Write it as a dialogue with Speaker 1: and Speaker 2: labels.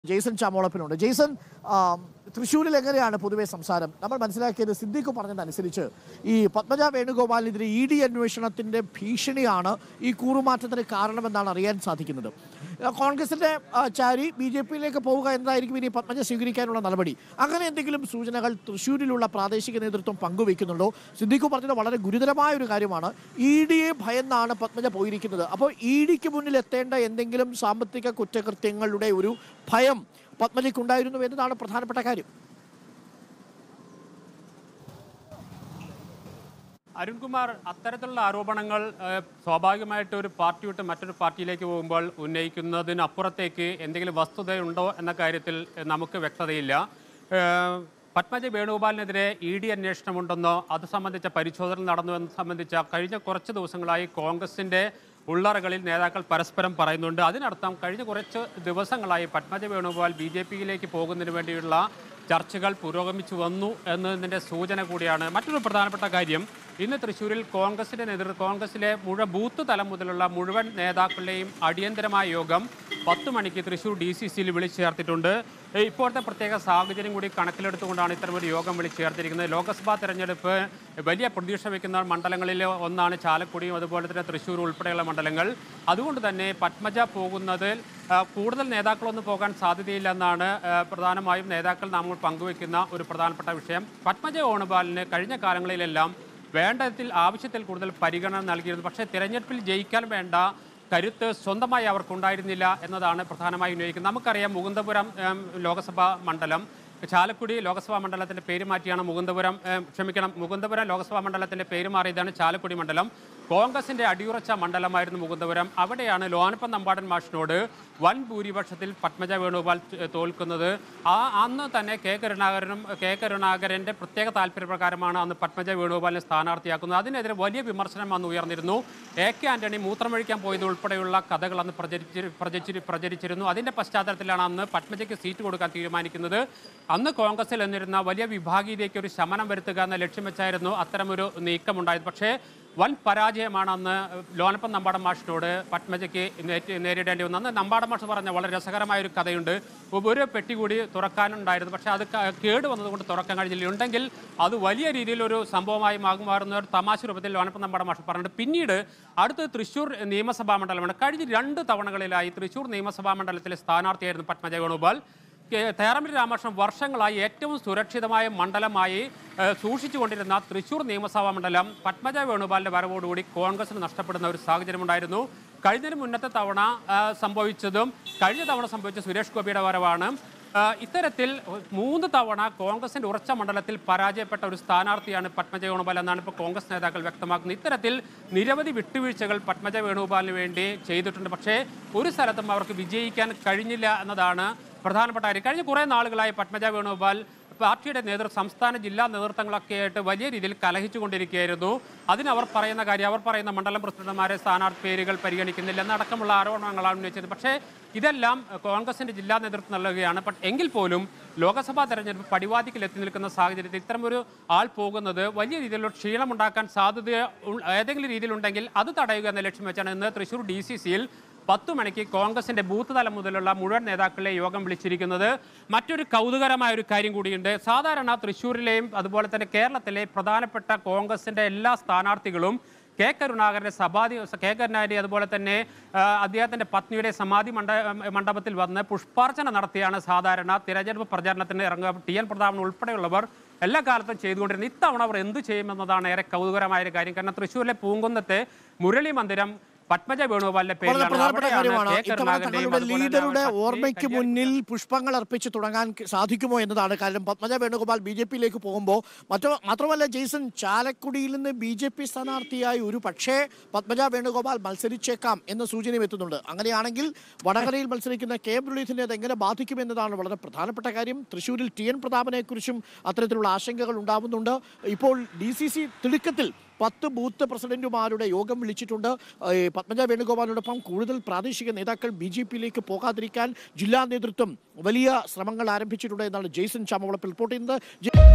Speaker 1: Jason ചാമോളപ്പിനുണ്ട് Jason ആ, തൃശ്ശൂരിൽ എങ്ങനെയാണ് പൊതുവെ സംസാരം നമ്മൾ മനസ്സിലാക്കിയത് സിദ്ദിഖ് പറഞ്ഞതനുസരിച്ച് ഈ പത്മജ വേണുഗോപാലിനെതിരെ ഇ ഡി അന്വേഷണത്തിന്റെ ഭീഷണിയാണ് ഈ കൂറുമാറ്റത്തിന് കാരണമെന്നാണ് അറിയാൻ സാധിക്കുന്നത് ആ, കോൺഗ്രസിന്റെ ആ, ചാരി ബി ജെ പിയിലേക്ക് പോവുക എന്നതായിരിക്കും ഇനി പത്മജ സ്വീകരിക്കാനുള്ള നടപടി അങ്ങനെ എന്തെങ്കിലും സൂചനകൾ തൃശ്ശൂരിലുള്ള പ്രാദേശിക നേതൃത്വം പങ്കുവെക്കുന്നുണ്ടോ സിദ്ദിഖ് പറഞ്ഞത് വളരെ ഗുരുതരമായ ഒരു കാര്യമാണ് ഇ ഡിയെ ഭയന്നാണ് പത്മജ പോയിരിക്കുന്നത് അപ്പോൾ ഇ ഡിക്ക് മുന്നിൽ എത്തേണ്ട എന്തെങ്കിലും സാമ്പത്തിക കുറ്റകൃത്യങ്ങളുടെ ഒരു ഭയം പത്മജയ്ക്കുണ്ടായിരുന്നു എന്നതാണ് പ്രധാനപ്പെട്ട കാര്യം
Speaker 2: അരുൺകുമാർ അത്തരത്തിലുള്ള ആരോപണങ്ങൾ ഏഹ്, സ്വാഭാവികമായിട്ട് ഒരു പാർട്ടി വിട്ട് മറ്റൊരു പാർട്ടിയിലേക്ക് പോകുമ്പോൾ ഉന്നയിക്കുന്നതിനപ്പുറത്തേക്ക് എന്തെങ്കിലും വസ്തുതയുണ്ടോ എന്ന കാര്യത്തിൽ ഏഹ്, നമുക്ക് വ്യക്തതയില്ല ഏഹ്, പത്മജ വേണുഗോപാലിനെതിരെ ഇ ഡി അന്വേഷണമുണ്ടെന്നോ അത് സംബന്ധിച്ച പരിശോധന നടന്നു എന്ന് സംബന്ധിച്ച കഴിഞ്ഞ കുറച്ച് ദിവസങ്ങളായി കോൺഗ്രസിന്റെ ഉള്ളറകളിൽ നേതാക്കൾ പരസ്പരം പറയുന്നുണ്ട് അതിനർത്ഥം കഴിഞ്ഞ കുറച്ച് ദിവസങ്ങളായി പത്മജ വേണുഗോപാൽ ബി ജെ പിയിലേക്ക് പോകുന്നതിന് വേണ്ടിയുള്ള ചർച്ചകൾ പുരോഗമിച്ചു വന്നു എന്നതിൻ്റെ സൂചന കൂടിയാണ് മറ്റൊരു പ്രധാനപ്പെട്ട കാര്യം ഇന്ന് തൃശ്ശൂരിൽ കോൺഗ്രസിന്റെ നേതൃത്വം കോൺഗ്രസിലെ മുഴുവൻ ബൂത്ത് തലം മുതലുള്ള മുഴുവൻ നേതാക്കളുടെയും അടിയന്തരമായ യോഗം പത്ത് മണിക്ക് തൃശ്ശൂർ ഡി സി സിയിൽ വിളിച്ചു ചേർത്തിട്ടുണ്ട് ഏഹ് ഇപ്പോഴത്തെ പ്രത്യേക സാഹചര്യം കൂടി കണക്കിലെടുത്തുകൊണ്ടാണ് ഇത്തരമൊരു യോഗം വിളിച്ചു ചേർത്തിരിക്കുന്നത് ലോക്സഭാ തെരഞ്ഞെടുപ്പ് വലിയ പ്രതീക്ഷ വയ്ക്കുന്ന മണ്ഡലങ്ങളിൽ ഒന്നാണ് ചാലക്കുടിയും അതുപോലെ തന്നെ തൃശ്ശൂർ ഉൾപ്പെടെയുള്ള മണ്ഡലങ്ങൾ അതുകൊണ്ട് തന്നെ പത്മജ പോകുന്നതിൽ ആ, കൂടുതൽ നേതാക്കളൊന്നും പോകാൻ സാധ്യതയില്ലെന്നാണ് ആ, പ്രധാനമായും നേതാക്കൾ നമ്മൾ പങ്കുവെക്കുന്ന ഒരു പ്രധാനപ്പെട്ട വിഷയം പത്മജ ഓണുപാലിന് കഴിഞ്ഞ കാലങ്ങളിലെല്ലാം വേണ്ടതിൽ ആവശ്യത്തിൽ കൂടുതൽ പരിഗണന നൽകിയിരുന്നു പക്ഷേ തിരഞ്ഞെടുപ്പിൽ ജയിക്കാൻ വേണ്ട കരുത്ത് സ്വന്തമായി അവർക്കുണ്ടായിരുന്നില്ല എന്നതാണ് പ്രധാനമായും ഉന്നയിക്കുന്നത് നമുക്കറിയാം മുകുന്ദപുരം ഏം, ലോക്സഭാ മണ്ഡലം ചാലക്കുടി ലോക്സഭാ മണ്ഡലത്തിന്റെ പേര് മാറ്റിയാണ് മുകുന്ദപുരം ഏം, ക്ഷമിക്കണം മുകുന്ദപുരം ലോക്സഭാ മണ്ഡലത്തിന്റെ പേര് മാറിയതാണ് ചാലക്കുടി മണ്ഡലം കോൺഗ്രസിന്റെ അടിയുറച്ച മണ്ഡലമായിരുന്നു മുകുന്ദപുരം അവിടെയാണ് ലോനപ്പൻ നമ്പാടൻ മാഷിനോട് വൻ ഭൂരിപക്ഷത്തിൽ പത്മജ വേണുഗോപാൽ ത- തോൽക്കുന്നത് ആ അന്ന് തന്നെ കെ കരുണാകരനും കെ കരുണാകരന്റെ പ്രത്യേക താല്പര്യപ്രകാരമാണ് അന്ന് പത്മജ വേണുഗോപാലിനെ സ്ഥാനാർത്ഥിയാക്കുന്നത് അതിനെതിരെ വലിയ വിമർശനം അന്ന് ഉയർന്നിരുന്നു എ കെ ആന്റണി മൂത്രമൊഴിക്കാൻ പോയത് ഉൾപ്പെടെയുള്ള കഥകൾ അന്ന് പ്രചരിച്ച് പ്രചരിച്ച് പ്രചരിച്ചിരുന്നു അതിന്റെ പശ്ചാത്തലത്തിലാണ് അന്ന് പത്മജയ്ക്ക് സീറ്റ് കൊടുക്കാൻ തീരുമാനിക്കുന്നത് അന്ന് കോൺഗ്രസിൽ എന്നിരുന്ന വലിയ വിഭാഗീയതയ്ക്ക് ഒരു ശമനം വരുത്തുക എന്ന ലക്ഷ്യം വെച്ചായിരുന്നു അത്തരമൊരു നീക്കമുണ്ടായത് പക്ഷേ വൻ പരാജയമാണ് അന്ന് ലോനപ്പൻ നമ്പാടൻ മാഷിനോട് പത്മജയ്ക്ക് നേരി- നേരിടേണ്ടി വന്നത് അന്ന് നമ്പാടൻ മാഷ് പറഞ്ഞ വളരെ രസകരമായ ഒരു കഥയുണ്ട് ഒരു പെട്ടി കൂടി തുറക്കാനുണ്ടായിരുന്നു പക്ഷേ അത് ക- കേട് വന്നതുകൊണ്ട് തുറക്കാൻ കഴിഞ്ഞില്ല ഉണ്ടെങ്കിൽ അത് വലിയ രീതിയിൽ ഒരു സംഭവമായി മാ- മാറുന്ന ഒരു തമാശ രൂപത്തിൽ ലോനപ്പൻ നമ്പാടൻ മാഷ് പറഞ്ഞിട്ട് പിന്നീട് അടുത്ത് തൃശ്ശൂർ നിയമസഭാ മണ്ഡലമാണ് കഴിഞ്ഞ രണ്ട് തവണകളിലായി തൃശ്ശൂർ നിയമസഭാ മണ്ഡലത്തിലെ സ്ഥാനാർത്ഥിയായിരുന്നു പത്മജ വേണുഗോപാൽ കെ- തേറമ്പിൽ രാമകൃഷ്ണൻ വർഷങ്ങളായി ഏറ്റവും സുരക്ഷിതമായ മണ്ഡലമായി ഏഹ്, സൂക്ഷിച്ചുകൊണ്ടിരുന്ന തൃശൂർ നിയമസഭാ മണ്ഡലം പത്മജ വേണുഗോപാലിന്റെ വരവോടുകൂടി കോൺഗ്രസിന് നഷ്ടപ്പെടുന്ന ഒരു സാഹചര്യമുണ്ടായിരുന്നു കഴിഞ്ഞതിന് മുന്നത്തെ തവണ ആ, സംഭവിച്ചതും കഴിഞ്ഞ തവണ സംഭവിച്ച സുരേഷ് ഗോപിയുടെ വരവാണ് ആ, ഇത്തരത്തിൽ മൂന്ന് തവണ കോൺഗ്രസിന്റെ ഉറച്ച മണ്ഡലത്തിൽ പരാജയപ്പെട്ട ഒരു സ്ഥാനാർത്ഥിയാണ് പത്മജ വേണുഗോപാൽ എന്നാണ് ഇപ്പോൾ കോൺഗ്രസ് നേതാക്കൾ വ്യക്തമാക്കുന്നത് ഇത്തരത്തിൽ നിരവധി വിട്ടുവീഴ്ചകൾ പത്മജ വേണുഗോപാലിന് വേണ്ടി ചെയ്തിട്ടുണ്ട് പക്ഷേ ഒരു സ്ഥലത്തും അവർക്ക് വിജയിക്കാൻ കഴിഞ്ഞില്ല എന്നതാണ് പ്രധാനപ്പെട്ട കാര്യം കഴിഞ്ഞ കുറേ നാളുകളായി പത്മജ വേണുഗോപാൽ പാർട്ടിയുടെ നേതൃ സംസ്ഥാന ജില്ലാ നേതൃത്വങ്ങളൊക്കെ ആയിട്ട് വലിയ രീതിയിൽ കലഹിച്ചുകൊണ്ടിരിക്കുകയായിരുന്നു അതിന് അവർ പറയുന്ന കാര്യം അവർ പറയുന്ന മണ്ഡലം പ്രസിഡന്റുമാരെ സ്ഥാനാർത്ഥി പേരുകൾ പരിഗണിക്കുന്നില്ല എന്നടക്കമുള്ള ആരോപണങ്ങളാണ് ഉന്നയിച്ചത് പക്ഷേ ഇതെല്ലാം കോൺഗ്രസിന്റെ ജില്ലാ നേതൃത്വം നൽകുകയാണ് ബട്ട് എങ്കിൽ പോലും ലോക്സഭാ തെരഞ്ഞെടുപ്പ് പടിവാദിക്കൽ എത്തി നിൽക്കുന്ന സാഹചര്യത്തിൽ ഇത്തരമൊരു ആൾ പോകുന്നത് വലിയ രീതിയിലുള്ള ക്ഷീണമുണ്ടാക്കാൻ സാധ്യത ഉൾ- ഏതെങ്കിലും രീതിയിലുണ്ടെങ്കിൽ അത് തടയുക എന്ന ലക്ഷ്യം വെച്ചാണ് ഇന്ന് തൃശൂർ ഡി സി സിയിൽ പത്ത് മണിക്ക് കോൺഗ്രസിന്റെ ബൂത്ത് തലം മുതലുള്ള മുഴുവൻ നേതാക്കളെ യോഗം വിളിച്ചിരിക്കുന്നത് മറ്റൊരു കൗതുകരമായ ഒരു കാര്യം കൂടിയുണ്ട് സാധാരണ തൃശ്ശൂരിലെയും അതുപോലെ തന്നെ കേരളത്തിലെ പ്രധാനപ്പെട്ട കോൺഗ്രസിന്റെ എല്ലാ സ്ഥാനാർത്ഥികളും കെ കരുണാകരന്റെ സമാധി കെ കരുണാകരന്റെ അതുപോലെ തന്നെ ആ, അദ്ദേഹത്തിന്റെ പത്നിയുടെ സമാധി മണ്ഡ മണ്ഡപത്തിൽ വന്ന് പുഷ്പാർച്ചന നടത്തിയാണ് സാധാരണ തിരഞ്ഞെടുപ്പ് പ്രചാരണത്തിന് ഇറങ്ങുക ടി എൻ പ്രതാപൻ ഉൾപ്പെടെയുള്ളവർ എല്ലാ കാലത്തും ചെയ്തുകൊണ്ടിരുന്നത് ഇത്തവണ അവർ എന്ത് ചെയ്യുമെന്നതാണ് ഏറെ കൗതുകരമായ ഒരു കാര്യം കാരണം തൃശ്ശൂരിലെ പൂങ്കുന്നത്തെ മുരളി മന്ദിരം പത്മജ വേണുഗോപാലിന്റെ
Speaker 1: വളരെ
Speaker 2: പേരിലാണ്
Speaker 1: പ്രധാനപ്പെട്ട
Speaker 2: അവിടെയാണ്
Speaker 1: കാര്യമാണ്
Speaker 2: കെ
Speaker 1: ഇത്തവണ
Speaker 2: കരുണാകരന്റെയും
Speaker 1: തങ്ങളുടെ
Speaker 2: അതുപോലെ തന്നെ
Speaker 1: ലീഡറുടെ
Speaker 2: അവരുടെ
Speaker 1: ഓർമ്മയ്ക്ക്
Speaker 2: പത്നി
Speaker 1: മുന്നിൽ പുഷ്പങ്ങൾ അർപ്പിച്ച് തുടങ്ങാൻ ക- സാധിക്കുമോ എന്നതാണ് കാരണം പത്മജ വേണുഗോപാൽ ബി ജെ പിയിലേക്ക് പോകുമ്പോൾ മറ്റോ മാത്രമല്ല ജെയ്സൺ ചാലക്കുടിയിൽ നിന്ന് ബി ജെ പി സ്ഥാനാർത്ഥിയായി ഒരു പക്ഷേ പത്മജ വേണുഗോപാൽ മത്സരിച്ചേക്കാം എന്ന സൂചനയും എത്തുന്നുണ്ട് അങ്ങനെയാണെങ്കിൽ വടകരയിൽ മത്സരിക്കുന്ന കെ മുരളീധരനെ അത് എങ്ങനെ ബാധിക്കുമെന്നതാണ് വളരെ പ്രധാനപ്പെട്ട കാര്യം തൃശ്ശൂരിൽ ടി എൻ പ്രതാപനെ കുറിച്ചും അത്തരത്തിലുള്ള ആശങ്കകൾ ഉണ്ടാവുന്നുണ്ട് ഇപ്പോൾ ഡി സി സി തിടുക്കത്തിൽ പത്ത് ബൂത്ത് പ്രസിഡന്റുമാരുടെ യോഗം വിളിച്ചിട്ടുണ്ട് ഏഹ് പത്മജ വേണുഗോപാലിനോടൊപ്പം കൂടുതൽ പ്രാദേശിക നേതാക്കൾ ബി ജെ പിയിലേക്ക് പോകാതിരിക്കാൻ ജില്ലാ നേതൃത്വം വലിയ ശ്രമങ്ങൾ ആരംഭിച്ചിട്ടുണ്ട് എന്നാണ് ജെയ്സൺ ചാമവളപ്പ് റിപ്പോർട്ട് ചെയ്യുന്നത് ജെ-